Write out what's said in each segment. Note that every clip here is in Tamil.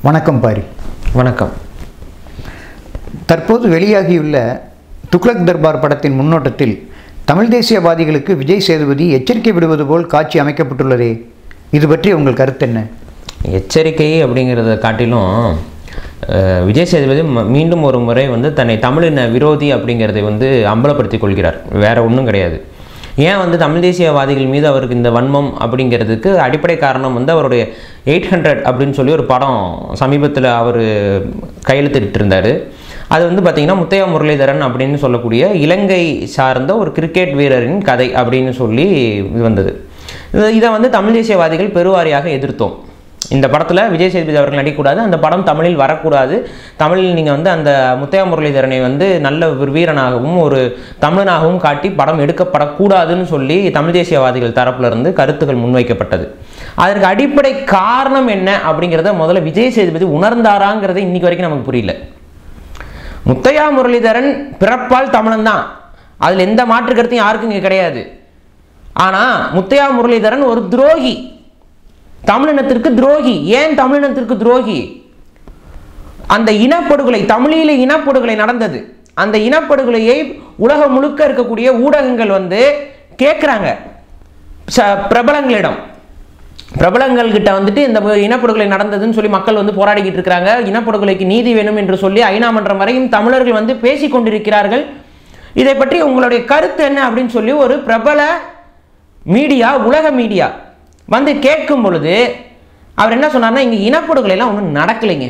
வணக்கம் பாரி வணக்கம் தற்போது வெளியாகியுள்ள துக்ளக் தர்பார் படத்தின் முன்னோட்டத்தில் தமிழ் தேசியவாதிகளுக்கு விஜய் சேதுபதி எச்சரிக்கை விடுவது போல் காட்சி அமைக்கப்பட்டுள்ளதே இது பற்றி உங்கள் கருத்து என்ன எச்சரிக்கை அப்படிங்கிறத காட்டிலும் அஹ், விஜய் சேதுபதி ம- மீண்டும் ஒரு முறை வந்து தன்னை தமிழின விரோதி அப்படிங்கிறதை வந்து அம்பலப்படுத்திக் கொள்கிறார் வேற ஒன்றும் கிடையாது ஏன் வந்து தமிழ் தேசியவாதிகள் மீது அவருக்கு இந்த வன்மம் அப்படிங்கிறதுக்கு அடிப்படை காரணம் வந்து அவருடைய எயிட் ஹண்ட்ரட் அப்படின்னு சொல்லி ஒரு படம் சமீபத்தில் அவர் கையெழுத்திட்டு இருந்தார் அது வந்து பார்த்திங்கன்னா முத்தையா முரளிதரன் அப்படின்னு சொல்லக்கூடிய இலங்கை சார்ந்த ஒரு கிரிக்கெட் வீரரின் கதை அப்படின்னு சொல்லி இது வந்தது இது- இதை வந்து தமிழ் தேசியவாதிகள் பெருவாரியாக எதிர்த்தோம் இந்த படத்தில் விஜய் சேதுபதி அவர்கள் நடிக்கக்கூடாது அந்த படம் தமிழில் வரக்கூடாது தமிழில் நீங்கள் வந்து அந்த முத்தையா முரளிதரனை வந்து நல்ல ஒரு வீரனாகவும் ஒரு தமிழனாகவும் காட்டி படம் எடுக்கப்படக்கூடாதுன்னு சொல்லி தமிழ் தேசியவாதிகள் தரப்புல இருந்து கருத்துக்கள் முன்வைக்கப்பட்டது அதற்கு அடிப்படை காரணம் என்ன அப்படிங்கிறத முதல்ல விஜய் சேதுபதி உணர்ந்தாராங்கிறத இன்னைக்கு வரைக்கும் நமக்கு புரியல முத்தையா முரளிதரன் பிறப்பால் தமிழன் தான் அதில் எந்த மாற்று கருத்தையும் யாருக்கும் இங்கே கிடையாது ஆனால் முத்தையா முரளிதரன் ஒரு துரோகி தமிழினத்திற்கு துரோகி ஏன் தமிழினத்திற்கு துரோகி அந்த இனப்படுகொலை தமிழீழ இனப்படுகொலை நடந்தது அந்த இனப்படுகொலையை உலகம் முழுக்க இருக்கக்கூடிய ஊடகங்கள் வந்து கேட்குறாங்க பிரபலங்களிடம் பிரபலங்கள் கிட்ட வந்துட்டு இந்த இனப்படுகொலை நடந்ததுன்னு சொல்லி மக்கள் வந்து போராடிக்கிட்டு இருக்கிறாங்க இனப்படுகொலைக்கு நீதி வேணும் என்று சொல்லி ஐநா மன்றம் வரையும் தமிழர்கள் வந்து பேசிக் கொண்டிருக்கிறார்கள் இதை பற்றி உங்களுடைய கருத்து என்ன அப்படின்னு சொல்லி ஒரு பிரபல மீடியா உலக மீடியா வந்து கேட்கும் பொழுது அவர் என்ன சொன்னார்னா இங்கே இனப்படுகொலை எல்லாம் ஒன்றும் நடக்கலைங்க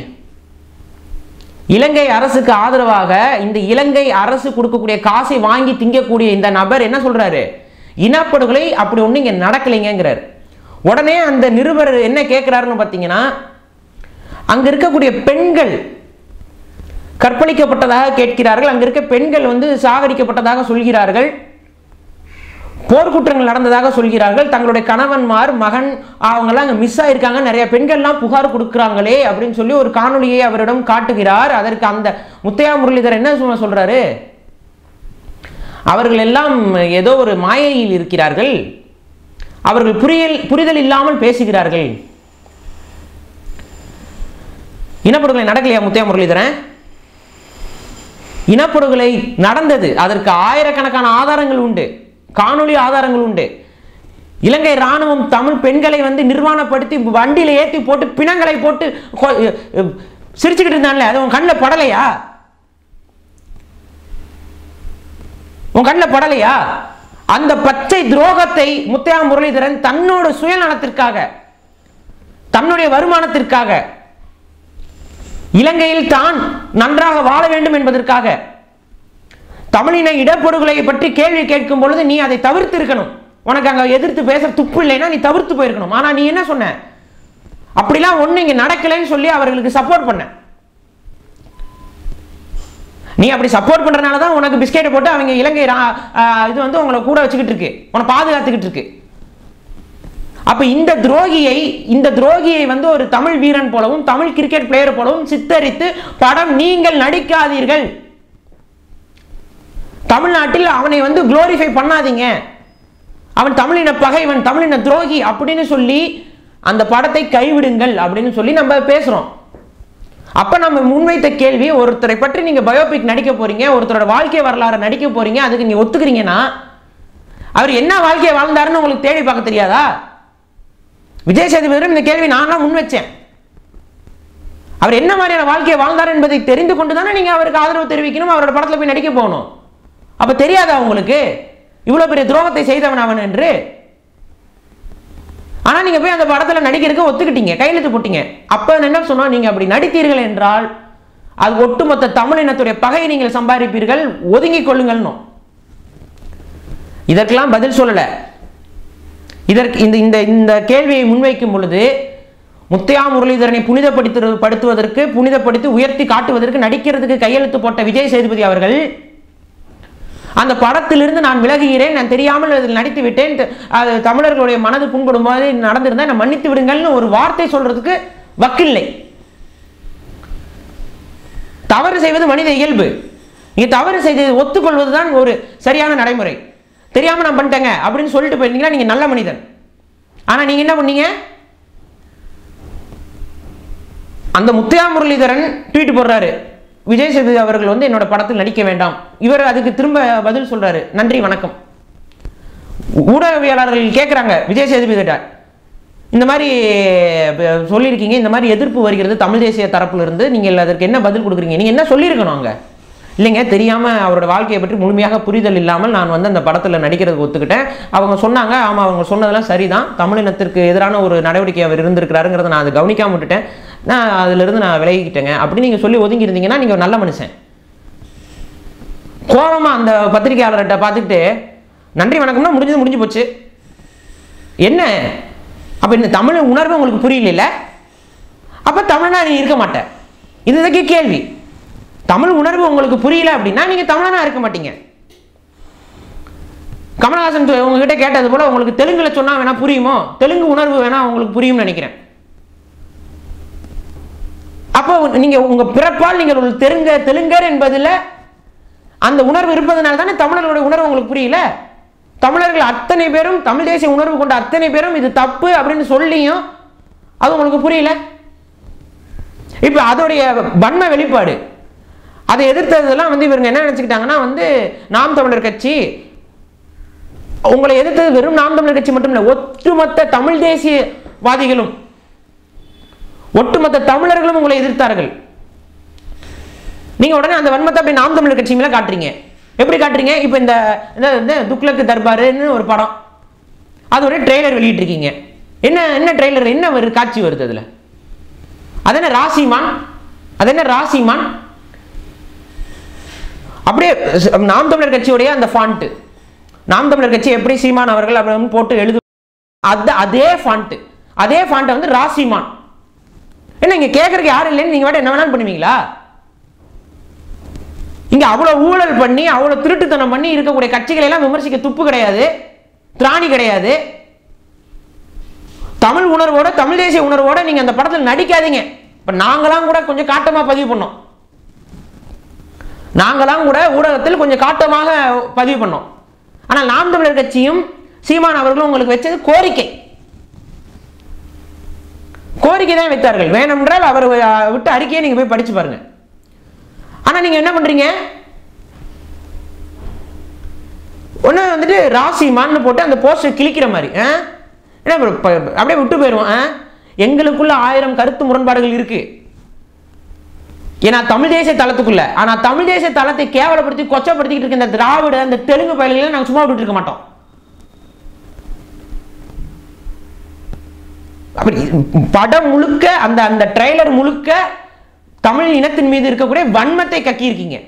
இலங்கை அரசுக்கு ஆதரவாக இந்த இலங்கை அரசு கொடுக்கக்கூடிய காசை வாங்கி திங்கக்கூடிய இந்த நபர் என்ன சொல்றாரு இனப்படுகொலை அப்படி ஒன்றும் இங்கே நடக்கலைங்கிறார் உடனே அந்த நிருபர் என்ன கேட்குறாருன்னு பார்த்தீங்கன்னா அங்கே இருக்கக்கூடிய பெண்கள் கற்பழிக்கப்பட்டதாக கேட்கிறார்கள் அங்கே இருக்க பெண்கள் வந்து சாகடிக்கப்பட்டதாக சொல்கிறார்கள் போர்க்குற்றங்கள் நடந்ததாக சொல்கிறார்கள் தங்களுடைய கணவன்மார் மகன் அவங்கெல்லாம் அங்கே மிஸ் ஆயிருக்காங்க நிறைய பெண்கள்லாம் புகார் கொடுக்குறாங்களே அப்படின்னு சொல்லி ஒரு காணொளியை அவரிடம் காட்டுகிறார் அதற்கு அந்த முத்தையா முரளிதர் என்ன சொல்ல சொல்றாரு அவர்கள் எல்லாம் ஏதோ ஒரு மாயையில் இருக்கிறார்கள் அவர்கள் புரியல் புரிதல் இல்லாமல் பேசுகிறார்கள் இனப்படுகொலை நடக்கலையா முத்தையா முரளிதரன் இனப்படுகொலை நடந்தது அதற்கு ஆயிரக்கணக்கான ஆதாரங்கள் உண்டு காணொளி ஆதாரங்கள் உண்டு இலங்கை ராணுவம் தமிழ் பெண்களை வந்து நிர்வாணப்படுத்தி வண்டியில ஏற்றி போட்டு பிணங்களை போட்டு கொ- அஹ் சிரிச்சுக்கிட்டு இருந்தான்ல அது உன் கண்ணில் படலையா உன் கண்ணில் படலையா அந்த பச்சை துரோகத்தை முத்தையா முரளிதரன் தன்னோட சுயநலத்திற்காக தன்னுடைய வருமானத்திற்காக இலங்கையில் தான் நன்றாக வாழ வேண்டும் என்பதற்காக தமிழின இடப்படுகொலையை பற்றி கேள்வி கேட்கும் பொழுது நீ அதை தவிர்த்து இருக்கணும் உனக்கு அங்க எதிர்த்து பேச துப்பு இல்லைன்னா நீ தவிர்த்து போயிருக்கணும் ஆனா நீ என்ன சொன்ன அப்படிலாம் ஒண்ணு இங்க நடக்கலைன்னு சொல்லி அவர்களுக்கு சப்போர்ட் பண்ண நீ அப்படி சப்போர்ட் பண்றதுனால தான் உனக்கு பிஸ்கெட்டை போட்டு அவங்க இலங்கை ரா- ஆ, இது வந்து உங்களை கூட வச்சுக்கிட்டு இருக்கு உன்னை பாதுகாத்துக்கிட்டு இருக்கு அப்ப இந்த துரோகியை இந்த துரோகியை வந்து ஒரு தமிழ் வீரன் போலவும் தமிழ் கிரிக்கெட் பிளேயர் போலவும் சித்தரித்து படம் நீங்கள் நடிக்காதீர்கள் தமிழ்நாட்டில் அவனை வந்து குளோரிஃபை பண்ணாதீங்க அவன் தமிழின பகைவன் தமிழின துரோகி அப்படின்னு சொல்லி அந்த படத்தை கைவிடுங்கள் அப்படின்னு சொல்லி நம்ம பேசுறோம் அப்ப நம்ம முன்வைத்த கேள்வி ஒருத்தரை பற்றி நீங்க பயோபிக் நடிக்க போறீங்க ஒருத்தரோட வாழ்க்கை வரலாறு நடிக்க போறீங்க அதுக்கு நீ ஒத்துக்கிறீங்கன்னா அவர் என்ன வாழ்க்கையை வாழ்ந்தாருன்னு உங்களுக்கு தேடி பார்க்க தெரியாதா விஜய் சேதுபதியிடம் இந்த கேள்வி நான் தான் முன் வச்சேன் அவர் என்ன மாதிரியான வாழ்க்கையை வாழ்ந்தார் என்பதை தெரிந்து கொண்டு தானே நீங்க அவருக்கு ஆதரவு தெரிவிக்கணும் அவரோட படத்துல போய் நடிக்க போகணும் அப்ப தெரியாதா உங்களுக்கு இவ்வளவு பெரிய துரோகத்தை செய்தவன் அவன் என்று ஆனா நீங்க போய் அந்த படத்துல நடிக்கிறதுக்கு ஒத்துக்கிட்டீங்க கையெழுத்து போட்டீங்க அப்ப என்ன சொன்னோம் நீங்க அப்படி நடித்தீர்கள் என்றால் அது ஒட்டுமொத்த தமிழ் இனத்துடைய பகையை நீங்கள் சம்பாதிப்பீர்கள் ஒதுங்கிக் கொள்ளுங்கள்னு இதற்கெல்லாம் பதில் சொல்லல இதற்கு இந்த இந்த இந்த கேள்வியை முன்வைக்கும் பொழுது முத்தையா முரளிதரனை புனிதப்படுத்து படுத்துவதற்கு புனிதப்படுத்தி உயர்த்தி காட்டுவதற்கு நடிக்கிறதுக்கு கையெழுத்து போட்ட விஜய் சேதுபதி அவர்கள் அந்த படத்திலிருந்து நான் விலகுகிறேன் நான் தெரியாமல் அதில் நடித்து விட்டேன் த- அது தமிழர்களுடைய மனது புண்படும் மாதிரி நடந்திருந்தா நான் மன்னித்து விடுங்கள்னு ஒரு வார்த்தை சொல்றதுக்கு வக்கில்லை தவறு செய்வது மனித இயல்பு நீங்க தவறு செய்ததை ஒத்துக்கொள்வதுதான் ஒரு சரியான நடைமுறை தெரியாம நான் பண்ணிட்டேங்க அப்படின்னு சொல்லிட்டு போயிருந்தீங்கன்னா நீங்க நல்ல மனிதன் ஆனா நீங்க என்ன பண்ணீங்க அந்த முத்தையா முரளிதரன் ட்வீட் போடுறாரு விஜய் சேதுபதி அவர்கள் வந்து என்னோட படத்தில் நடிக்க வேண்டாம் இவர் அதுக்கு திரும்ப பதில் சொல்றாரு நன்றி வணக்கம் ஊடகவியலாளர்கள் கேட்குறாங்க விஜய் சேதுபதி கிட்ட இந்த மாதிரி அஹ், சொல்லியிருக்கீங்க இந்த மாதிரி எதிர்ப்பு வருகிறது தமிழ் தேசிய தரப்புல இருந்து நீங்கள் அதற்கு என்ன பதில் கொடுக்குறீங்க நீங்கள் என்ன சொல்லியிருக்கணும் அங்க இல்லைங்க தெரியாமல் அவரோட வாழ்க்கையை பற்றி முழுமையாக புரிதல் இல்லாமல் நான் வந்து அந்த படத்தில் நடிக்கிறதுக்கு ஒத்துக்கிட்டேன் அவங்க சொன்னாங்க ஆமாம் அவங்க சொன்னதெல்லாம் சரிதான் தமிழினத்திற்கு எதிரான ஒரு நடவடிக்கை அவர் இருந்திருக்கிறாருங்கிறத நான் அதை கவனிக்காம விட்டுட்டேன் நான் அதிலிருந்து நான் விலகிக்கிட்டேங்க அப்படி நீங்கள் சொல்லி ஒதுங்கி இருந்தீங்கன்னா நீங்கள் ஒரு நல்ல மனுஷன் கோபமா அந்த பத்திரிகையாளர்கிட்ட பார்த்துக்கிட்டு நன்றி வணக்கம்னா முடிஞ்சது முடிஞ்சு போச்சு என்ன அப்போ இந்த தமிழ் உணர்வு உங்களுக்கு புரியல அப்போ தமிழனா நீ இருக்க மாட்ட இதுதான் கேள்வி தமிழ் உணர்வு உங்களுக்கு புரியல அப்படின்னா நீங்க தமிழனா இருக்க மாட்டீங்க கமலஹாசன் சொ- உங்ககிட்ட கேட்டது போல உங்களுக்கு தெலுங்குல சொன்னா வேணா புரியுமோ தெலுங்கு உணர்வு வேணா உங்களுக்கு புரியும்னு நினைக்கிறேன் அப்போ நீங்க உங்க பிறப்பால் நீங்கள் ஒரு தெலுங்க தெலுங்கர் என்பதுல அந்த உணர்வு இருப்பதனால தானே தமிழர்களுடைய உணர்வு உங்களுக்கு புரியல தமிழர்கள் அத்தனை பேரும் தமிழ் தேசிய உணர்வு கொண்ட அத்தனை பேரும் இது தப்பு அப்படின்னு சொல்லியும் அது உங்களுக்கு புரியல இப்போ அதோடைய வன்ம வெளிப்பாடு அதை எதிர்த்ததெல்லாம் வந்து இவங்க என்ன நினைச்சுக்கிட்டாங்கன்னா வந்து நாம் தமிழர் கட்சி உங்களை எதிர்த்தது வெறும் நாம் தமிழர் கட்சி மட்டும் இல்லை ஒட்டுமொத்த தமிழ் தேசியவாதிகளும் ஒட்டுமொத்த தமிழர்களும் உங்களை எதிர்த்தார்கள் நீங்க உடனே அந்த வன்மத்தை அப்படி நாம் தமிழர் கட்சி மேல காட்டுறீங்க எப்படி காட்டுறீங்க இப்போ இந்த இந்த- இந்த துக்ளக்கு தர்பாருன்னு ஒரு படம் அதோட ட்ரெய்லர் வெளியிட்டிருக்கீங்க என்ன என்ன ட்ரெய்லர் என்ன வருது காட்சி வருது அதுல அது என்ன ராசிமான் அது என்ன ராசிமான் அப்படியே ஸ்- நாம் தமிழர் கட்சியுடைய அந்த ஃபாண்ட் நாம் தமிழர் கட்சி எப்படி சீமான் அவர்கள் அப்படின்னு போட்டு எழுது அது அதே ஃபாண்ட் அதே ஃபாண்ட்டை வந்து ராசிமான் என்ன இங்க கேட்கறதுக்கு யாரும் இல்லைன்னு நீங்க வேற என்ன வேணாலும் பண்ணுவீங்களா இங்க அவ்வளவு ஊழல் பண்ணி அவ்வளவு திருட்டுத்தனம் பண்ணி இருக்கக்கூடிய கட்சிகளை எல்லாம் விமர்சிக்க துப்பு கிடையாது திராணி கிடையாது தமிழ் உணர்வோட தமிழ் தேசிய உணர்வோட நீங்க அந்த படத்தில் நடிக்காதீங்க இப்ப நாங்களாம் கூட கொஞ்சம் காட்டமா பதிவு பண்ணோம் நாங்களாம் கூட ஊடகத்தில் கொஞ்சம் காட்டமாக பதிவு பண்ணோம் ஆனால் நாம் தமிழர் கட்சியும் சீமான் அவர்களும் உங்களுக்கு வச்சது கோரிக்கை கோரிக்கை தான் வைத்தார்கள் வேணுமென்றால் அவர் அஹ், விட்டு அறிக்கையை நீங்க போய் படிச்சு பாருங்க ஆனா நீங்க என்ன பண்றீங்க ஒன்று வந்துட்டு ராசிமான்னு போட்டு அந்த போஸ்டர் கிழிக்கிற மாதிரி ஆ? என்ன bro, ப- அப்படியே விட்டு போயிடுவோம் ஆ? எங்களுக்குள்ள ஆயிரம் கருத்து முரண்பாடுகள் இருக்கு ஏன்னா தமிழ் தேசிய தளத்துக்குள்ள ஆனா தமிழ் தேசிய தளத்தை கேவலப்படுத்தி கொச்சப்படுத்திக்கிட்டு இருக்க இந்த திராவிட இந்த தெலுங்கு பயல்களை நாங்க சும்மா விட்டுட்டு இருக்க மாட்டோம் அப்படி படம் முழுக்க அந்த அந்த ட்ரெய்லர் முழுக்க தமிழ் இனத்தின் மீது இருக்கக்கூடிய வன்மத்தை கக்கி இருக்கீங்க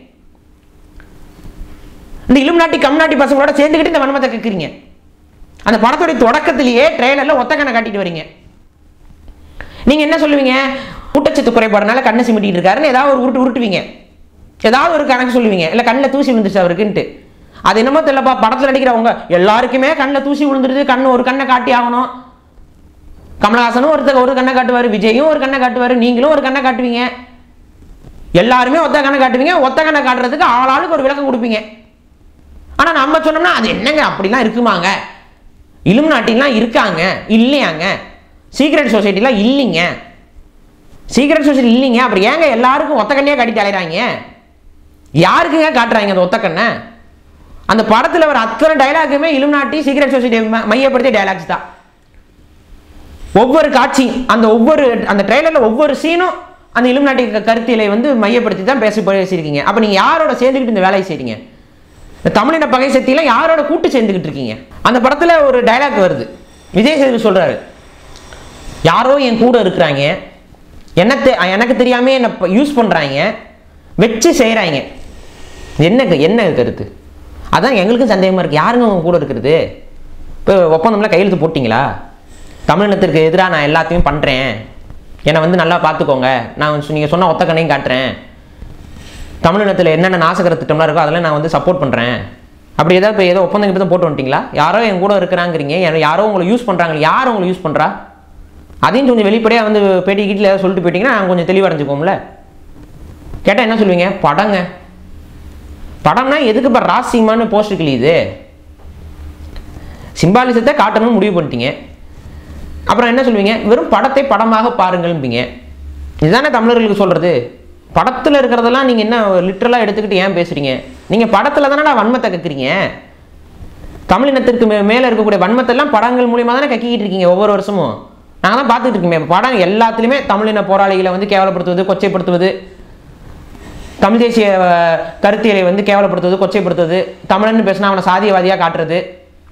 இந்த இலும் நாட்டி கம் நாட்டி பசங்களோட சேர்ந்துக்கிட்டு இந்த வன்மத்தை கக்கிறீங்க அந்த படத்துடைய தொடக்கத்திலேயே ட்ரெய்லர்ல ஒத்த கண்ணை காட்டிட்டு வரீங்க நீங்க என்ன சொல்லுவீங்க ஊட்டச்சத்து குறைபாடுனால கண்ணை சிமிட்டிட்டு இருக்காருன்னு ஏதாவது ஒரு உருட்டு உருட்டுவீங்க ஏதாவது ஒரு கணக்கு சொல்லுவீங்க இல்ல கண்ணில் தூசி விழுந்துச்சு அவருக்குன்ட்டு அது என்னமோ தெரியலப்பா படத்துல நடிக்கிறவங்க எல்லாருக்குமே கண்ணில் தூசி விழுந்துருது கண்ணு ஒரு கண்ணை காட்டி ஆகணும் கமலஹாசனும் ஒருத்தர் ஒரு கண்ணை காட்டுவார் விஜயும் ஒரு கண்ணை காட்டுவார் நீங்களும் ஒரு கண்ணை காட்டுவீங்க எல்லாருமே ஒத்த கண்ணை காட்டுவீங்க ஒத்த கண்ணை காட்டுறதுக்கு ஆளாளுக்கு ஒரு விளக்கம் கொடுப்பீங்க ஆனா நம்ம சொன்னோம்னா அது என்னங்க அப்படிலாம் இருக்குமாங்க இலும் நாட்டிலாம் இருக்காங்க இல்லையாங்க சீக்ரெட் சொசைட்டிலாம் இல்லைங்க சீக்ரெட் சொசைட்டி இல்லைங்க அப்புறம் ஏங்க எல்லாருக்கும் ஒத்த கண்ணையே காட்டிட்டு அலைகிறாங்க யாருக்குங்க காட்டுறாங்க அந்த ஒத்த கண்ணை அந்த படத்துல வர அத்தனை டைலாக்குமே இலும் நாட்டி சீக்ரெட் சொசைட்டி மையப்படுத்திய டைலாக்ஸ் தான் ஒவ்வொரு காட்சி அந்த ஒவ்வொரு அந்த ட்ரெய்லரில் ஒவ்வொரு சீனும் அந்த இலுமினாட்டி க- கருத்தியலை வந்து மையப்படுத்தி தான் பேசி பேசியிருக்கீங்க அப்போ நீங்கள் யாரோட சேர்ந்துக்கிட்டு இந்த வேலையை செய்றீங்க இந்த தமிழின பகை சக்தியெல்லாம் யாரோட கூட்டு சேர்ந்துக்கிட்டு இருக்கீங்க அந்த படத்தில் ஒரு டைலாக் வருது விஜய் சேதுபதி சொல்கிறாரு யாரோ என் கூட இருக்கிறாங்க என்ன தெ- எனக்கு தெரியாமல் என்னை யூஸ் பண்ணுறாங்க வச்சு செய்கிறாங்க என்ன க- என்ன கருத்து அதான் எங்களுக்கும் சந்தேகமாக இருக்குது யாருங்க உங்க கூட இருக்கிறது இப்போ ஒப்பந்தம்லாம் கையெழுத்து போட்டிங்களா தமிழினத்திற்கு எதிராக நான் எல்லாத்தையும் பண்ணுறேன் என்னை வந்து நல்லா பார்த்துக்கோங்க நான் நீங்கள் சொன்ன ஒத்த கண்ணையும் காட்டுறேன் தமிழினத்தில் என்னென்ன நாசகர திட்டம்லாம் இருக்கோ அதெல்லாம் நான் வந்து சப்போர்ட் பண்ணுறேன் அப்படி ஏதாவது இப்போ ஏதோ ஒப்பந்தம் கிட்ட போட்டு வந்துட்டீங்களா யாரோ என் கூட இருக்கிறாங்கிறீங்க யாரோ- யாரோ உங்களை யூஸ் பண்ணுறாங்க யார் உங்களை யூஸ் பண்ணுறா அதையும் கொஞ்சம் வெளிப்படையாக வந்து பேட்டி கீட்டில் ஏதாவது சொல்லிட்டு போயிட்டீங்கன்னா நாங்கள் கொஞ்சம் தெளிவடைஞ்சுக்கோம்ல கேட்டால் என்ன சொல்லுவீங்க படங்க படம்னா எதுக்கு இப்போ ராசிமான்னு போஸ்டர் கிழியுது சிம்பாலிசத்தை காட்டணும்னு முடிவு பண்ணிட்டீங்க அப்புறம் என்ன சொல்லுவீங்க வெறும் படத்தை படமாக பாருங்கள்பீங்க இதுதானே தமிழர்களுக்கு சொல்கிறது படத்தில் இருக்கிறதெல்லாம் நீங்கள் என்ன லிட்ரலாக எடுத்துக்கிட்டு ஏன் பேசுகிறீங்க நீங்கள் படத்தில் தானடா வன்மத்தை கக்குறீங்க தமிழினத்திற்கு மே மேலே இருக்கக்கூடிய வன்மத்தெல்லாம் படங்கள் மூலியமாக தானே கக்கிக்கிட்டு இருக்கீங்க ஒவ்வொரு வருஷமும் நாங்கள் தான் பார்த்துட்டு இருக்கோமே படம் எல்லாத்துலேயுமே தமிழின போராளிகளை வந்து கேவலப்படுத்துவது கொச்சைப்படுத்துவது தமிழ் தேசிய அஹ், கருத்தியலை வந்து கேவலப்படுத்துவது கொச்சைப்படுத்துவது தமிழன்னு பேசினா அவனை சாதியவாதியாக காட்டுறது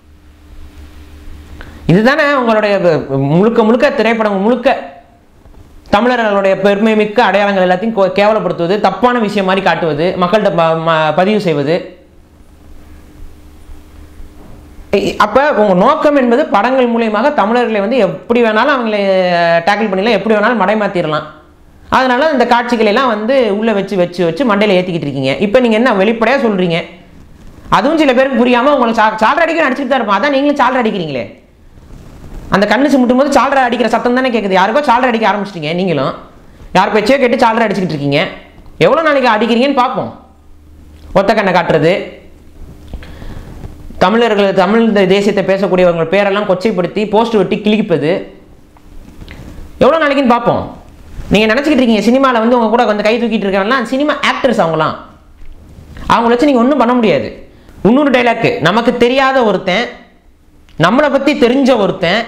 இதுதானே உங்களுடைய வ- முழுக்க முழுக்க திரைப்படம் முழுக்க தமிழர்களுடைய பெருமை மிக்க அடையாளங்கள் எல்லாத்தையும் கோ- கேவலப்படுத்துவது தப்பான விஷயம் மாதிரி காட்டுவது மக்கள்கிட்ட ப- ம- பதிவு செய்வது இ- அப்ப உங்க நோக்கம் என்பது படங்கள் மூலியமாக தமிழர்களை வந்து எப்படி வேணாலும் அவங்களை டேக்கிள் பண்ணிடலாம் எப்படி வேணாலும் மடைமாத்திரலாம் அதனால இந்த காட்சிகளை எல்லாம் வந்து உள்ள வச்சு வச்சு வச்சு மண்டையில ஏத்திக்கிட்டு இருக்கீங்க இப்போ நீங்க என்ன வெளிப்படையா சொல்றீங்க அதுவும் சில பேருக்கு புரியாம உங்களுக்கு சா- சால்ரை அடிக்க அடிச்சுட்டு தான் இருப்பான் அதான் நீங்களும் சால்ரை அடிக்கிறீங்களே அந்த கண்ணு சிமிட்டும் போது சால்ரை அடிக்கிற சத்தம் தானே கேட்குது யாருக்கோ சால்ரை அடிக்க ஆரம்பிச்சிட்டீங்க நீங்களும் யார் பேச்சையோ கேட்டு சால்ரை அடிச்சுக்கிட்டு இருக்கீங்க எவ்வளோ நாளைக்கு அடிக்கிறீங்கன்னு பார்ப்போம் ஒத்த கண்ணை காட்டுறது தமிழர்கள் தமிழ் இந்த தேசியத்தை பேசக்கூடியவங்க பேரெல்லாம் கொச்சைப்படுத்தி போஸ்ட் ஒட்டி கிழிப்பது எவ்வளோ நாளைக்குன்னு பார்ப்போம் நீங்கள் நினச்சிக்கிட்டு இருக்கீங்க சினிமாவில் வந்து உங்க கூட வந்து கை தூக்கிட்டு இருக்கவங்கலாம் சினிமா ஆக்டர்ஸ் அவங்களாம் அவங்கள வச்சு நீங்கள் ஒன்றும் பண்ண முடியாது இன்னொரு டைலாக்கு நமக்கு தெரியாத ஒருத்தன் நம்மளை பற்றி தெரிஞ்ச ஒருத்தன்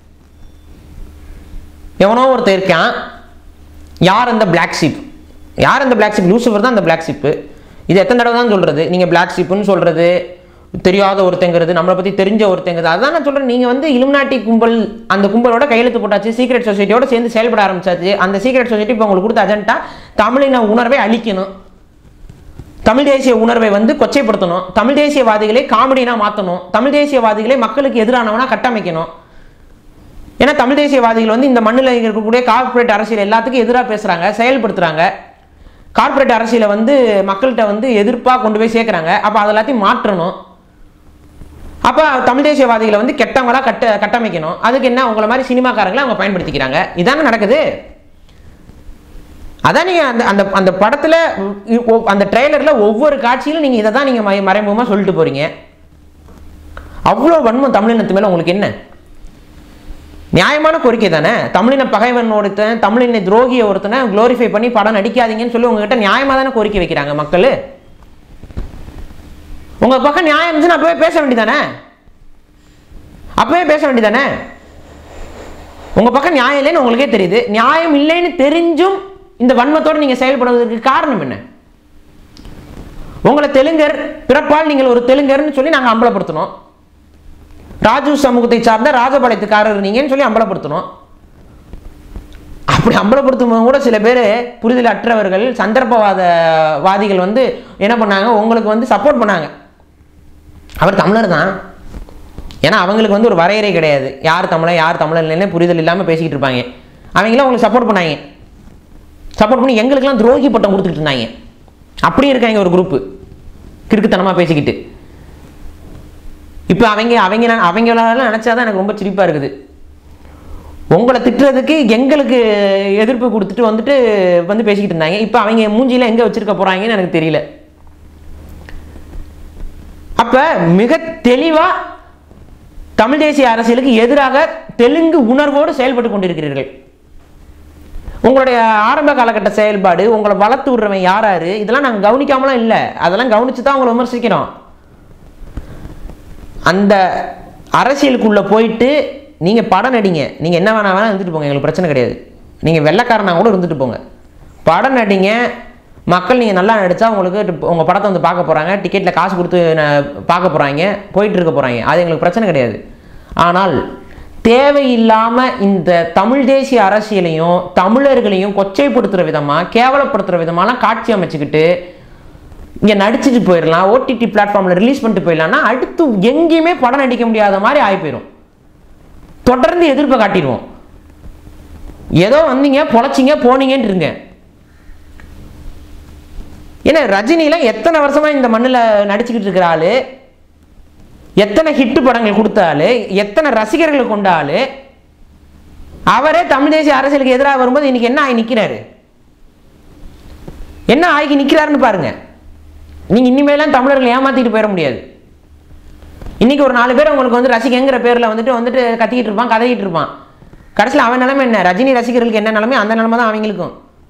எவனோ ஒருத்தன் இருக்கான் யார் அந்த பிளாக் ஷிப் யார் அந்த பிளாக் ஷிப் லூசிஃபர் தான் அந்த பிளாக் ஷிப்பு இது எத்தனை தடவை தான் சொல்கிறது நீங்கள் பிளாக் ஷிப்புன்னு சொல்கிறது தெரியாத ஒருத்தங்கிறது நம்மளை பற்றி தெரிஞ்ச ஒருத்தங்கிறது அதான் நான் சொல்கிறேன் நீங்கள் வந்து இலுமினாட்டி கும்பல் அந்த கும்பலோட கையெழுத்து போட்டாச்சு சீக்ரெட் சொசைட்டியோட சேர்ந்து செயல்பட ஆரம்பிச்சாச்சு அந்த சீக்ரெட் சொசைட்டி இப்போ உங்களுக்கு கொடுத்த அஜெண்டா தமிழின உணர்வை அழிக்கணும் தமிழ் தேசிய உணர்வை வந்து கொச்சைப்படுத்தணும் தமிழ் தேசியவாதிகளை காமெடினா மாற்றணும் தமிழ் தேசியவாதிகளை மக்களுக்கு எதிரானவனா கட்டமைக்கணும் ஏன்னா தமிழ் தேசியவாதிகள் வந்து இந்த மண்ணில் இருக்கக்கூடிய கார்ப்பரேட் அரசியல் எல்லாத்துக்கும் எதிராக பேசுகிறாங்க செயல்படுத்துகிறாங்க கார்ப்பரேட் அரசியலை வந்து மக்கள்கிட்ட வந்து எதிர்ப்பாக கொண்டு போய் சேர்க்குறாங்க அப்போ அது எல்லாத்தையும் மாற்றணும் அப்போ தமிழ் தேசியவாதிகளை வந்து கெட்டவங்களா கட்ட கட்டமைக்கணும் அதுக்கு என்ன உங்களை மாதிரி சினிமாக்காரங்களை அவங்க பயன்படுத்திக்கிறாங்க இதானே நடக்குது அதான் நீங்கள் அந்த அந்த அந்த படத்தில் அந்த ட்ரெய்லரில் ஒவ்வொரு காட்சியிலும் நீங்கள் இதை தான் நீங்கள் மறைமுகமாக சொல்லிட்டு போகிறீங்க அவ்வளோ வன்மம் தமிழினத்து மேலே உங்களுக்கு என்ன நியாயமான கோரிக்கை தானே தமிழின பகைவன் ஒருத்தன் தமிழின துரோகிய ஒருத்தனை குளோரிஃபை பண்ணி படம் நடிக்காதீங்கன்னு சொல்லி உங்ககிட்ட நியாயமாக தானே கோரிக்கை வைக்கிறாங்க மக்கள் உங்க பக்கம் நியாயம் இருந்துச்சுன்னா அப்பவே பேச வேண்டியதானே அப்பவே பேச வேண்டியதானே உங்க பக்கம் நியாயம் இல்லைன்னு உங்களுக்கே தெரியுது நியாயம் இல்லைன்னு தெரிஞ்சும் இந்த வன்மத்தோடு நீங்க செயல்படுவதற்கு காரணம் என்ன உங்களை தெலுங்கர் பிறப்பால் நீங்கள் ஒரு தெலுங்கர்னு சொல்லி நாங்கள் அம்பலப்படுத்தணும் ராஜு சமூகத்தை சார்ந்த ராஜபாளையத்துக்காரர் நீங்கன்னு சொல்லி அம்பலப்படுத்தணும் அப்படி அம்பலப்படுத்தும் போது கூட சில பேர் புரிதல் அற்றவர்கள் சந்தர்ப்பவாத வாதிகள் வந்து என்ன பண்ணாங்க உங்களுக்கு வந்து சப்போர்ட் பண்ணாங்க அவர் தமிழர் தான் ஏன்னா அவங்களுக்கு வந்து ஒரு வரையறை கிடையாது யார் தமிழன் யார் தமிழன் இல்லைன்னு புரிதல் இல்லாமல் பேசிக்கிட்டு இருப்பாங்க அவங்களாம் உங்களுக்கு சப்போர்ட் பண்ணாங்க சப்போர்ட் பண்ணி எங்களுக்கெல்லாம் துரோகி பட்டம் கொடுத்துக்கிட்டு இருந்தாங்க அப்படி இருக்காங்க ஒரு குரூப்பு கிறுக்குத்தனமாக பேசிக்கிட்டு இப்போ அவங்க அவங்க நெ- அவங்களால நினச்சாதான் எனக்கு ரொம்ப சிரிப்பாக இருக்குது உங்களை திட்டுறதுக்கு எங்களுக்கு எதிர்ப்பு கொடுத்துட்டு வந்துட்டு வந்து பேசிக்கிட்டு இருந்தாங்க இப்போ அவங்க மூஞ்சியில எங்கே வச்சிருக்க போகிறாங்கன்னு எனக்கு தெரியல அப்போ மிக தெளிவாக தமிழ் தேசிய அரசியலுக்கு எதிராக தெலுங்கு உணர்வோடு செயல்பட்டு கொண்டிருக்கிறீர்கள் உங்களுடைய ஆரம்ப காலகட்ட செயல்பாடு உங்களை வளர்த்து விடுறவன் யார் யாரு இதெல்லாம் நாங்கள் கவனிக்காமலாம் இல்லை அதெல்லாம் கவனிச்சு தான் உங்களை விமர்சிக்கிறோம் அந்த அரசியலுக்குள்ளே போயிட்டு நீங்கள் படம் நடிங்க நீங்கள் என்ன வேணா வேணா இருந்துட்டு போங்க எங்களுக்கு பிரச்சனை கிடையாது நீங்கள் வெள்ளைக்காரனா கூட இருந்துட்டு போங்க படம் நடிங்க மக்கள் நீங்கள் நல்லா நடித்தா உங்களுக்கு உங்கள் படத்தை வந்து பார்க்க போகிறாங்க டிக்கெட்டில் காசு கொடுத்து ந- பார்க்க போகிறாங்க போயிட்டு இருக்க போகிறாங்க அது எங்களுக்கு பிரச்சனை கிடையாது ஆனால் தேவையில்லாமல் இந்த தமிழ் தேசிய அரசியலையும் தமிழர்களையும் கொச்சைப்படுத்துகிற விதமாக கேவலப்படுத்துகிற விதமாலாம் காட்சி அமைச்சுக்கிட்டு இங்கே நடிச்சுட்டு போயிடலாம் ஓடிடி பிளாட்ஃபார்மில் ரிலீஸ் பண்ணிட்டு போயிடலாம்னா அடுத்து எங்கேயுமே படம் நடிக்க முடியாத மாதிரி ஆகி போயிடும் தொடர்ந்து எதிர்ப்பை காட்டிடுவோம் ஏதோ வந்தீங்க பொழைச்சிங்க போனீங்கன்னு இருங்க ஏன்னா ரஜினிலாம் எத்தனை வருஷமா இந்த மண்ணில் நடிச்சுக்கிட்டு இருக்கிற ஆளு எத்தனை ஹிட் படங்கள் கொடுத்த ஆளு எத்தனை ரசிகர்களை கொண்ட ஆளு அவரே தமிழ் தேசிய அரசியலுக்கு எதிராக வரும்போது இன்னைக்கு என்ன ஆகி நிற்கிறாரு என்ன ஆகி நிற்கிறாருன்னு பாருங்க நீங்க இனிமேலாம் தமிழர்களை ஏமாத்திட்டு போயிட முடியாது இன்னைக்கு ஒரு நாலு பேர் உங்களுக்கு வந்து ரசிகங்கிற பேர்ல வந்துட்டு வந்துட்டு கத்திக்கிட்டு இருப்பான் கதறிட்டு இருப்பான் கடைசியில் அவன் நிலைமை என்ன ரஜினி ரசிகர்களுக்கு என்ன நிலைமை அந்த நிலைமை தான் அவங்களுக்கும்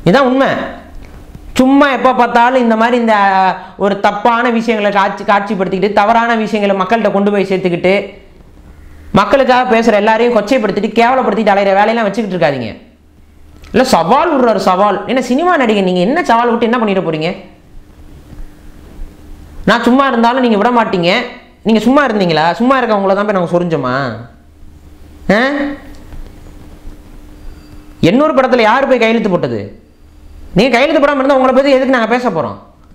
இதுதான் உண்மை சும்மா எப்போ பார்த்தாலும் இந்த மாதிரி இந்த அஹ், ஒரு தப்பான விஷயங்களை காட்சி காட்சிப்படுத்திக்கிட்டு தவறான விஷயங்களை மக்கள்கிட்ட கொண்டு போய் சேர்த்துக்கிட்டு மக்களுக்காக பேசுகிற எல்லாரையும் கொச்சைப்படுத்திட்டு கேவலப்படுத்திட்டு அலையிற வேலையெல்லாம் வச்சுக்கிட்டு இருக்காதீங்க இல்லை சவால் விடுறாரு சவால் என்ன சினிமா நடிகை நீங்கள் என்ன சவால் விட்டு என்ன பண்ணிட போறீங்க நான் சும்மா இருந்தாலும் நீங்கள் விட மாட்டீங்க நீங்கள் சும்மா இருந்தீங்களா சும்மா இருக்கவங்கள தான் போய் நாங்கள் சொரிஞ்சோமா ஆ எண்ணூறு படத்தில் யார் போய் கையெழுத்து போட்டது நீங்கள் கையெழுத்து போடாமல் இருந்தால் உங்களை பற்றி எதுக்கு நாங்கள் பேச போகிறோம்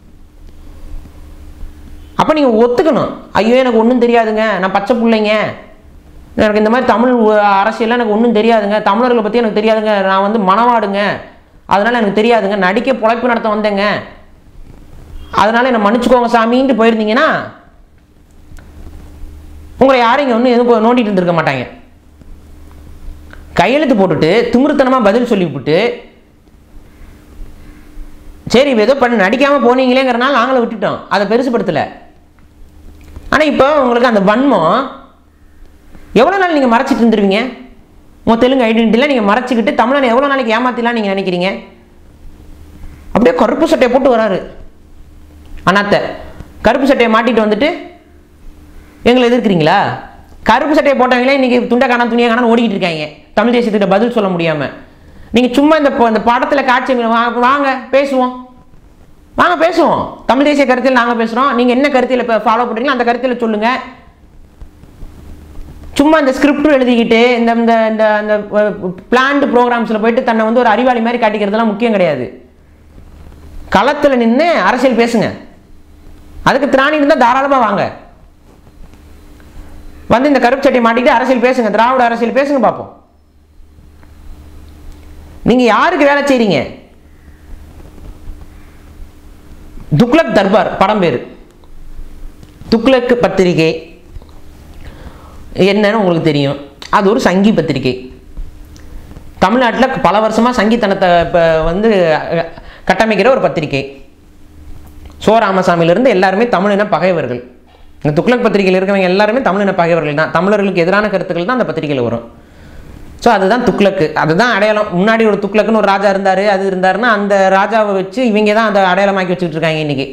அப்போ நீங்கள் ஒத்துக்கணும் ஐயோ எனக்கு ஒன்றும் தெரியாதுங்க நான் பச்சை பிள்ளைங்க எனக்கு இந்த மாதிரி தமிழ் உ- அரசியல்லாம் எனக்கு ஒன்றும் தெரியாதுங்க தமிழர்களை பற்றி எனக்கு தெரியாதுங்க நான் வந்து மனவாடுங்க அதனால் எனக்கு தெரியாதுங்க நடிக்க பொழைப்பு நடத்த வந்தேங்க அதனால் என்னை மன்னிச்சுக்கோங்க சாமின்ட்டு போயிருந்தீங்கன்னா உங்களை யாரும் இங்கே ஒன்றும் எதுவும் நோண்டிட்டு இருந்திருக்க மாட்டாங்க கையெழுத்து போட்டுட்டு திமிருத்தனமாக பதில் சொல்லிவிட்டு சரி இப்ப ஏதோ பண்ண நடிக்காமல் போனீங்களேங்கிறனால நாங்களும் விட்டுட்டோம் அதை பெருசுப்படுத்தலை ஆனால் இப்போ உங்களுக்கு அந்த வன்மம் எவ்வளோ நாள் நீங்கள் மறைச்சிட்டு இருந்துருவீங்க உங்கள் தெலுங்கு ஐடென்டிட்டியில் நீங்கள் மறைச்சிக்கிட்டு தமிழனை எவ்வளோ நாளைக்கு ஏமாத்திலாம் நீங்கள் நினைக்கிறீங்க அப்படியே கருப்பு சட்டையை போட்டு வராரு அண்ணாத்த கருப்பு சட்டையை மாட்டிட்டு வந்துட்டு எங்களை எதிர்க்கிறீங்களா கருப்பு சட்டையை போட்டவங்களே இன்னைக்கு துண்டை காணா துணியை காணா ஓடிக்கிட்டு இருக்காங்க தமிழ் தேசியத்திட்ட பதில் சொல்ல முடியாமல் நீங்கள் சும்மா இந்த ப- இந்த படத்தில் காட்சி வாங்க வாங்க பேசுவோம் வாங்க பேசுவோம் தமிழ் தேசிய கருத்தில் நாங்கள் பேசுகிறோம் நீங்கள் என்ன கருத்தில் இப்போ ஃபாலோ பண்ணுறீங்களோ அந்த கருத்தில் சொல்லுங்கள் சும்மா இந்த ஸ்கிரிப்ட் எழுதிக்கிட்டு இந்த இந்த இந்த இந்த பிளான்டு ப்ரோக்ராம்ஸில் போயிட்டு தன்னை வந்து ஒரு அறிவாளி மாதிரி காட்டிக்கிறதுலாம் முக்கியம் கிடையாது களத்தில் நின்று அரசியல் பேசுங்க அதுக்கு திராணி இருந்தால் தாராளமாக வாங்க வந்து இந்த கருப்பு சட்டை மாட்டிக்கிட்டு அரசியல் பேசுங்க திராவிட அரசியல் பேசுங்க பார்ப்போம் நீங்க யாருக்கு வேலை செய்றீங்க துக்ளக் தர்பார் படம் பேரு துக்ளக் பத்திரிகை என்னன்னு உங்களுக்கு தெரியும் அது ஒரு சங்கி பத்திரிகை தமிழ்நாட்டில் பல வருஷமாக சங்கித்தனத்தை இப்போ வந்து அஹ், கட்டமைக்கிற ஒரு பத்திரிகை சோ ராமசாமியிலிருந்து எல்லாருமே தமிழின பகைவர்கள் இந்த துக்ளக் பத்திரிகையில் இருக்கவங்க எல்லாருமே தமிழின பகைவர்கள் தான் தமிழர்களுக்கு எதிரான கருத்துக்கள் தான் அந்த பத்திரிகையில் வரும் ஸோ அதுதான் துக்ளக்கு அதுதான் அடையாளம் முன்னாடி ஒரு துக்ளக்குன்னு ஒரு ராஜா இருந்தார் அது இருந்தாருன்னா அந்த ராஜாவை வச்சு இவங்க தான் அதை அடையாளமாக்கி வச்சுக்கிட்டு இருக்காங்க இன்னைக்கு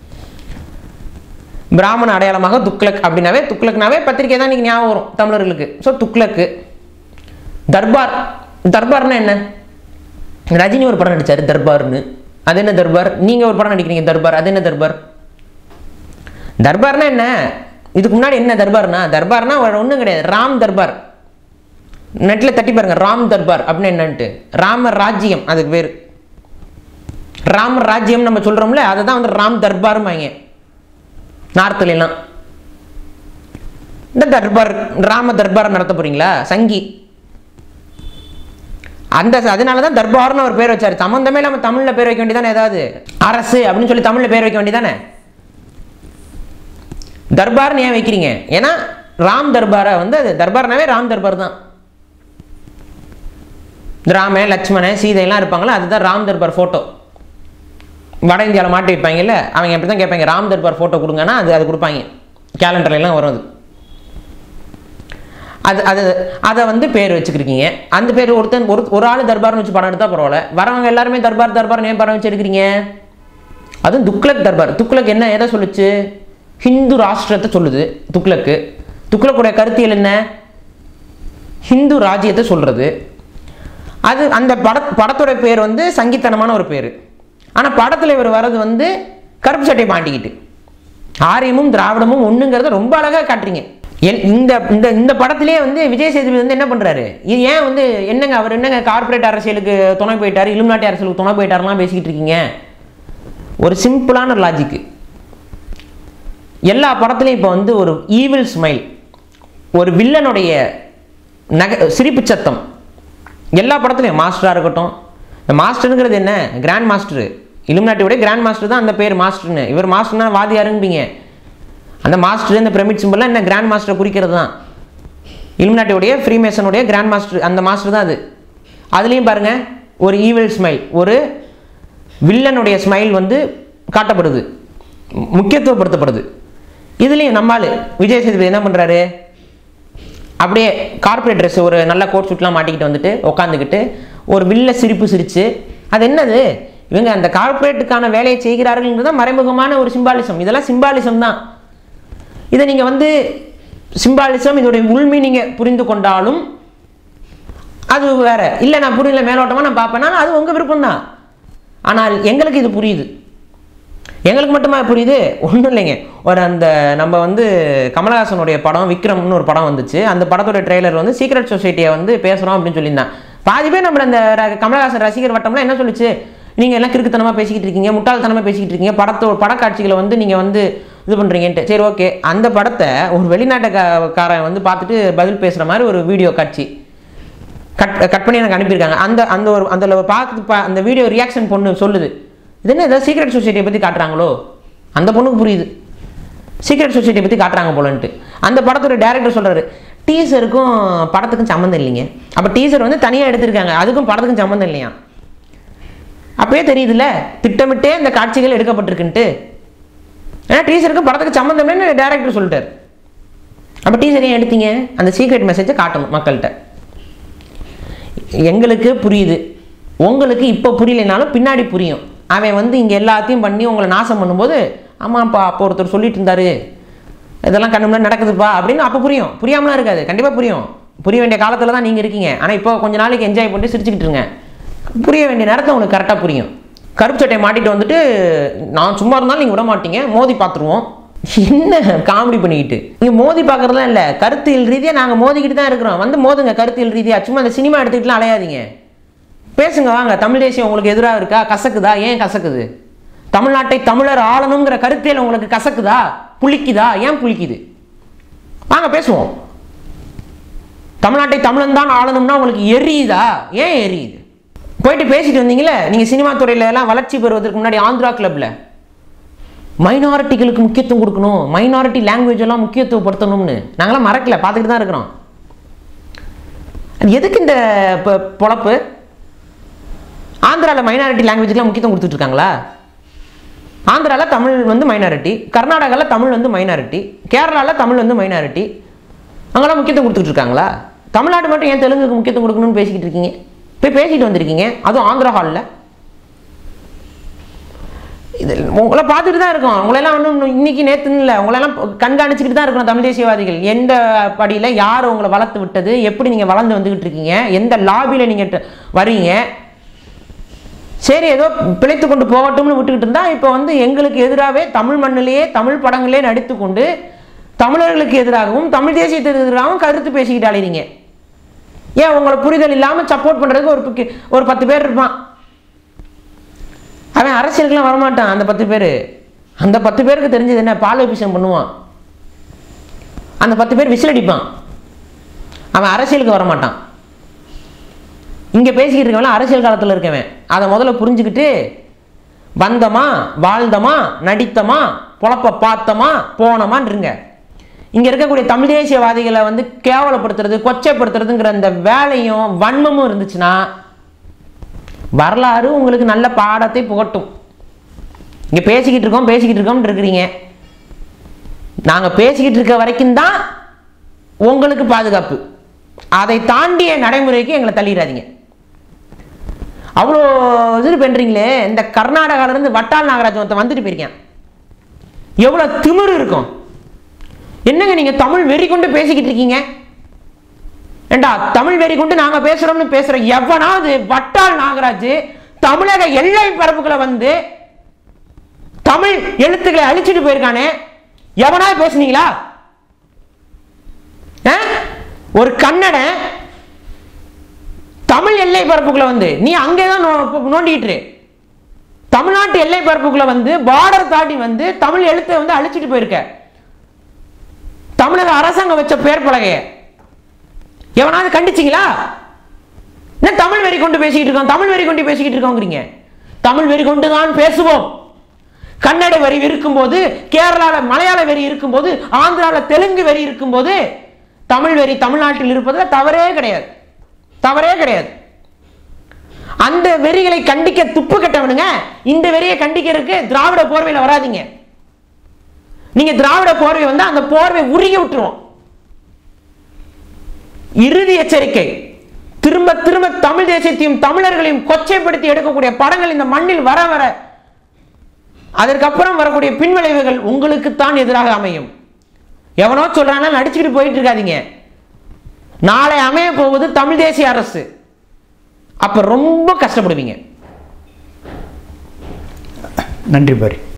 பிராமண அடையாளமாக துக்ளக் அப்படின்னாவே துக்ளக்னாவே பத்திரிக்கை தான் இன்னைக்கு ஞாபகம் வரும் தமிழர்களுக்கு ஸோ துக்ளக்கு தர்பார் தர்பார்னா என்ன ரஜினி ஒரு படம் நடிச்சாரு தர்பார்னு அது என்ன தர்பார் நீங்கள் ஒரு படம் நடிக்கிறீங்க தர்பார் அது என்ன தர்பார் தர்பார்னா என்ன இதுக்கு முன்னாடி என்ன தர்பார்னா தர்பார்னா ஒன்றும் கிடையாது ராம் தர்பார் நெட்டில் தட்டி பாருங்க ராம் தர்பார் அப்படின்னு என்னன்ட்டு ராம ராஜ்யம் அதுக்கு பேர் ராம ராஜ்யம் நம்ம சொல்கிறோம்ல அதை தான் வந்து ராம் தர்பார்மாங்க நார்த்துல எல்லாம் இந்த தர்பார் ராம தர்பார் நடத்த போறீங்களா சங்கி அந்த அதனால தான் தர்பார்னு ஒரு பேர் வச்சாரு சம்மந்தமே நம்ம தமிழில் பேர் வைக்க வேண்டியதானே ஏதாவது அரசு அப்படின்னு சொல்லி தமிழில் பேர் வைக்க வேண்டியதானே தர்பார்னு ஏன் வைக்கிறீங்க ஏன்னா ராம் தர்பாரை வந்து அது தர்பார்னாவே ராம் தர்பார் தான் ராம லட்சுமணன் சீதையெல்லாம் இருப்பாங்களா அதுதான் ராம் தர்பார் ஃபோட்டோ வட இந்தியாவில் மாட்டி வைப்பாங்கல்ல அவங்க எப்படி தான் கேட்பாங்க ராம் தர்பார் ஃபோட்டோ கொடுங்கன்னா அது அது கொடுப்பாங்க calendar எல்லாம் வரும் அது அது அது அதை வந்து பேர் வச்சுக்கிருக்கீங்க அந்த பேர் ஒருத்தன் ஒரு ஒரு ஆள் தர்பார்னு வச்சு படம் எடுத்தால் பரவாயில்ல வரவங்க எல்லாருமே தர்பார் தர்பார் ஏன் படம் வச்சு எடுக்கிறீங்க அதுவும் துக்ளக் தர்பார் துக்ளக் என்ன எதை சொல்லுச்சு ஹிந்து ராஷ்டிரத்தை சொல்லுது துக்ளக்கு துக்ளக்குடைய கருத்தியல் என்ன ஹிந்து ராஜ்யத்தை சொல்கிறது அது அந்த பட படத்தோட பேர் வந்து சங்கீத்தனமான ஒரு பேர் ஆனால் படத்தில் இவர் வர்றது வந்து கருப்பு சட்டை மாட்டிக்கிட்டு ஆரியமும் திராவிடமும் ஒண்ணுங்கிறத ரொம்ப அழகாக காட்டுறீங்க என் இந்த இந்த இந்த படத்திலே வந்து விஜய் சேதுபதி வந்து என்ன பண்ணுறாரு இது ஏன் வந்து என்னங்க அவர் என்னங்க கார்ப்பரேட் அரசியலுக்கு துணை போயிட்டார் இலுமினாட்டி அரசியலுக்கு துணை போயிட்டாருலாம் பேசிக்கிட்டு இருக்கீங்க ஒரு சிம்பிளான லாஜிக்கு எல்லா படத்துலையும் இப்போ வந்து ஒரு ஈவில் ஸ்மைல் ஒரு வில்லனுடைய நக சிரிப்பு சத்தம் எல்லா படத்துலையும் மாஸ்டராக இருக்கட்டும் இந்த மாஸ்டருங்கிறது என்ன கிராண்ட் மாஸ்டர் இலுமினாட்டியோட கிராண்ட் மாஸ்டர் தான் அந்த பேர் மாஸ்டர்னு இவர் மாஸ்டர்னா வாதியாரும்பீங்க அந்த மாஸ்டர் இந்த பிரமிட் சிம்பிள்லாம் என்ன கிராண்ட் மாஸ்டரை குறிக்கிறது தான் இலுமினாட்டியோடைய ஃப்ரீமேசனுடைய கிராண்ட் மாஸ்டர் அந்த மாஸ்டர் தான் அது அதுலேயும் பாருங்க ஒரு ஈவில் ஸ்மைல் ஒரு வில்லனுடைய ஸ்மைல் வந்து காட்டப்படுது மு- முக்கியத்துவப்படுத்தப்படுது இதுலேயும் நம்மால் விஜய் சேதுபதி என்ன பண்ணுறாரு அப்படியே கார்ப்பரேட் ட்ரெஸ் ஒரு நல்ல கோட் சூட்லாம் மாட்டிக்கிட்டு வந்துட்டு உட்காந்துக்கிட்டு ஒரு வில்ல சிரிப்பு சிரித்து அது என்னது இவங்க அந்த கார்ப்பரேட்டுக்கான வேலையை செய்கிறார்கள்ங்கிறது தான் மறைமுகமான ஒரு சிம்பாலிசம் இதெல்லாம் சிம்பாலிசம் தான் இதை நீங்கள் வந்து சிம்பாலிசம் இதோடைய உள்மீ நீங்கள் புரிந்து கொண்டாலும் அது வேற இல்லை நான் புரியல மேலோட்டமாக நான் பார்ப்பேன்னா அது உங்கள் விருப்பம் தான் ஆனால் எங்களுக்கு இது புரியுது எங்களுக்கு மட்டுமா புரியுது ஒன்றும் இல்லைங்க ஒரு அந்த நம்ம வந்து கமலஹாசனுடைய படம் விக்ரம்னு ஒரு படம் வந்துச்சு அந்த படத்தோட ட்ரெய்லர் வந்து சீக்ரெட் சொசைட்டியை வந்து பேசுகிறோம் அப்படின்னு சொல்லியிருந்தான் பாதி பேர் நம்மள அந்த ர- கமலஹாசன் ரசிகர் வட்டம்லாம் என்ன சொல்லுச்சு நீங்கள் எல்லாம் கிறுக்குத்தனமாக பேசிக்கிட்டு இருக்கீங்க முட்டாள்தனமாக பேசிக்கிட்டு இருக்கீங்க படத்தோ படக்காட்சிகளை வந்து நீங்கள் வந்து இது பண்ணுறீங்கன்ட்டு சரி ஓகே அந்த படத்தை ஒரு வெளிநாட்டுக்காரன் வந்து பார்த்துட்டு பதில் பேசுகிற மாதிரி ஒரு வீடியோ காட்சி கட் கட் பண்ணி எனக்கு அனுப்பியிருக்காங்க அந்த அந்த ஒரு அந்த பார்த்து பா- அந்த வீடியோ ரியாக்ஷன் பொண்ணு சொல்லுது இது என்ன ஏதாவது சீக்ரெட் சொசைட்டியை பற்றி காட்டுறாங்களோ அந்த பொண்ணுக்கு புரியுது சீக்ரெட் சொசைட்டியை பற்றி காட்டுறாங்க போலன்ட்டு அந்த படத்தோட டேரக்டர் சொல்கிறாரு டீசருக்கும் படத்துக்கும் சம்மந்தம் இல்லைங்க அப்போ டீசர் வந்து தனியாக எடுத்திருக்காங்க அதுக்கும் படத்துக்கும் சம்மந்தம் இல்லையா அப்பயே தெரியுதுல்ல திட்டமிட்டே இந்த காட்சிகள் எடுக்கப்பட்டிருக்குன்ட்டு ஏன்னா டீசருக்கும் படத்துக்கு சம்மந்தமே டேரக்டர் சொல்லிட்டார் அப்போ டீசர் ஏன் எடுத்தீங்க அந்த சீக்ரெட் மெசேஜை காட்டணும் மக்கள்கிட்ட எங்களுக்கு புரியுது உங்களுக்கு இப்போ புரியலைனாலும் பின்னாடி புரியும் அவன் வந்து இங்கே எல்லாத்தையும் பண்ணி உங்களை நாசம் பண்ணும்போது ஆமாப்பா அப்போ ஒருத்தர் சொல்லிட்டு இருந்தாரு இதெல்லாம் கண்ணு முன்னாடி நடக்குதுப்பா அப்படின்னு அப்போ புரியும் புரியாமலாம் இருக்காது கண்டிப்பாக புரியும் புரிய வேண்டிய காலத்தில் தான் நீங்கள் இருக்கீங்க ஆனால் இப்போ கொஞ்ச நாளைக்கு என்ஜாய் பண்ணி சிரிச்சுக்கிட்டு இருங்க புரிய வேண்டிய நேரத்தை உங்களுக்கு கரெக்டாக புரியும் கருப்பு சட்டையை மாட்டிட்டு வந்துட்டு நான் சும்மா இருந்தாலும் நீங்கள் விட மாட்டீங்க மோதி பார்த்துருவோம் என்ன காமெடி பண்ணிக்கிட்டு நீங்கள் மோதி பார்க்குறதுலாம் இல்லை கருத்தியல் ரீதியாக நாங்கள் மோதிக்கிட்டு தான் இருக்கிறோம் வந்து மோதுங்க கருத்தியல் ரீதியாக சும்மா அந்த சினிமா எடுத்துக்கிட்டுலாம் அலையாதீங்க பேசுங்க வாங்க தமிழ் தேசியம் உங்களுக்கு எதிராக இருக்கா கசக்குதா ஏன் கசக்குது தமிழ்நாட்டை தமிழர் ஆளணுங்கிற கருத்தியல் உங்களுக்கு கசக்குதா புளிக்குதா ஏன் புளிக்குது வாங்க பேசுவோம் தமிழ்நாட்டை தமிழன் தான் ஆளணும்னா உங்களுக்கு எரியுதா ஏன் எரியுது போயிட்டு பேசிட்டு வந்தீங்களே நீங்கள் சினிமா துறையில எல்லாம் வளர்ச்சி பெறுவதற்கு முன்னாடி ஆந்திரா கிளப்ல மைனாரிட்டிகளுக்கு முக்கியத்துவம் கொடுக்கணும் மைனாரிட்டி லாங்குவேஜ் எல்லாம் முக்கியத்துவப்படுத்தணும்னு நாங்களாம் மறக்கல பார்த்துக்கிட்டு தான் இருக்கிறோம் அது எதுக்கு இந்த பொ- பொழப்பு ஆந்திராவில் மைனாரிட்டி லாங்குவேஜ்க்குலாம் முக்கியத்துவம் கொடுத்துட்டு இருக்காங்களா ஆந்திராவில் தமிழ் வந்து மைனாரிட்டி கர்நாடகாவில் தமிழ் வந்து மைனாரிட்டி கேரளாவில் தமிழ் வந்து மைனாரிட்டி அங்கெல்லாம் முக்கியத்துவம் கொடுத்துட்டு இருக்காங்களா தமிழ்நாடு மட்டும் ஏன் தெலுங்குக்கு முக்கியத்துவம் கொடுக்கணும்னு பேசிக்கிட்டு இருக்கீங்க போய் பேசிட்டு வந்திருக்கீங்க அதுவும் ஆந்திரா ஹாலில் இது உங்களை பார்த்துட்டு தான் இருக்கோம் உங்களெல்லாம் ஒன்றும் இன்னைக்கு நேற்றுன்னு இல்லை உங்களெல்லாம் கண்காணிச்சுக்கிட்டு தான் இருக்கிறோம் தமிழ் தேசியவாதிகள் எந்த படியில் யார் உங்களை வளர்த்து விட்டது எப்படி நீங்கள் வளர்ந்து வந்துக்கிட்டு இருக்கீங்க எந்த லாபியில் நீங்கள் வரீங்க சரி ஏதோ பிழைத்து கொண்டு போகட்டும்னு விட்டுக்கிட்டு இருந்தா இப்போ வந்து எங்களுக்கு எதிராகவே தமிழ் மண்ணிலேயே தமிழ் படங்களே நடித்து கொண்டு தமிழர்களுக்கு எதிராகவும் தமிழ் தேசியத்துக்கு எதிராகவும் கருத்து பேசிக்கிட்டு அலைறீங்க ஏன் உங்களை புரிதல் இல்லாமல் சப்போர்ட் பண்ணுறதுக்கு ஒரு பிக்கு- ஒரு பத்து பேர் இருப்பான் அவன் அரசியலுக்குலாம் வரமாட்டான் அந்த பத்து பேர் அந்த பத்து பேருக்கு தெரிஞ்சது என்ன பால் அபிஷேகம் பண்ணுவான் அந்த பத்து பேர் விசில் அடிப்பான் அவன் அரசியலுக்கு வரமாட்டான் இங்கே பேசிக்கிட்டு இருக்கவன் அரசியல் காலத்தில் இருக்கவன் அதை முதல்ல புரிஞ்சுக்கிட்டு வந்தமா வாழ்ந்தமா நடித்தமா பொழப்ப பார்த்தமா போனமான்னு இருங்க இங்கே இருக்கக்கூடிய தமிழ் தேசியவாதிகளை வந்து கேவலப்படுத்துறது கொச்சைப்படுத்துறதுங்கிற அந்த வேலையும் வன்மமும் இருந்துச்சுன்னா வரலாறு உங்களுக்கு நல்ல பாடத்தை புகட்டும் இங்கே பேசிக்கிட்டு இருக்கோம் பேசிக்கிட்டு இருக்கோம்னு இருக்கிறீங்க நாங்கள் பேசிக்கிட்டு இருக்க வரைக்கும் தான் உங்களுக்கு பாதுகாப்பு அதை தாண்டிய நடைமுறைக்கு எங்களை தள்ளிடாதீங்க அவ்வளோ இது பண்ணுறீங்களே இந்த கர்நாடகாவிலேருந்து வட்டால் நாகராஜ் ஒருத்தன் வந்துட்டு போயிருக்கேன் எவ்வளோ திமிரு இருக்கும் என்னங்க நீங்கள் தமிழ் வெறி கொண்டு பேசிக்கிட்டு இருக்கீங்க ஏண்டா தமிழ் வெறி கொண்டு நாங்க பேசுறோம்னு பேசுற எவனாவது வட்டால் நாகராஜ் தமிழக எல்லை பரப்புகளை வந்து தமிழ் எழுத்துக்களை அழிச்சிட்டு போயிருக்கானே எவனாவது பேசுனீங்களா ஆ? ஒரு கன்னடன் தமிழ் எல்லை பரப்புக்குள்ள வந்து நீ அங்கே தான் நோ- நோண்டிட்டு இரு. தமிழ்நாட்டு எல்லை பரப்புக்குள்ள வந்து பார்டர் தாண்டி வந்து தமிழ் எழுத்தை வந்து அழிச்சிட்டு போயிருக்க தமிழக அரசாங்கம் வச்ச பேர் பலகைய எவனாவது கண்டிச்சிங்களா என்ன தமிழ் வெறி கொண்டு பேசிக்கிட்டு இருக்கோம் தமிழ் வெறி கொண்டு பேசிக்கிட்டு இருக்கோங்கிறீங்க தமிழ் வெறி கொண்டு தான் பேசுவோம் கன்னட வெறி இருக்கும்போது கேரளால மலையாள வெறி இருக்கும்போது ஆந்திரால தெலுங்கு வெறி இருக்கும்போது தமிழ் வெறி தமிழ்நாட்டில் இருப்பதுல தவறே கிடையாது தவறே கிடையாது அந்த வெறிகளை கண்டிக்க துப்பு கட்டவனுங்க இந்த வெறியை கண்டிக்கிறதுக்கு திராவிட போர்வையில வராதீங்க நீங்க திராவிட போர்வை வந்து அந்த போர்வை உருகி விட்டுருவோம் இறுதி எச்சரிக்கை திரும்ப திரும்ப தமிழ் தேசியத்தையும் தமிழர்களையும் கொச்சைப்படுத்தி எடுக்கக்கூடிய படங்கள் இந்த மண்ணில் வர வர அதற்கப்புறம் வரக்கூடிய பின்விளைவுகள் உங்களுக்குத்தான் எதிராக அமையும் எவனோ சொல்றானா நடிச்சுக்கிட்டு போயிட்டு இருக்காதீங்க நாளை அமைய போவது தமிழ் தேசிய அரசு அப்ப ரொம்ப கஷ்டப்படுவீங்க நன்றி பாரி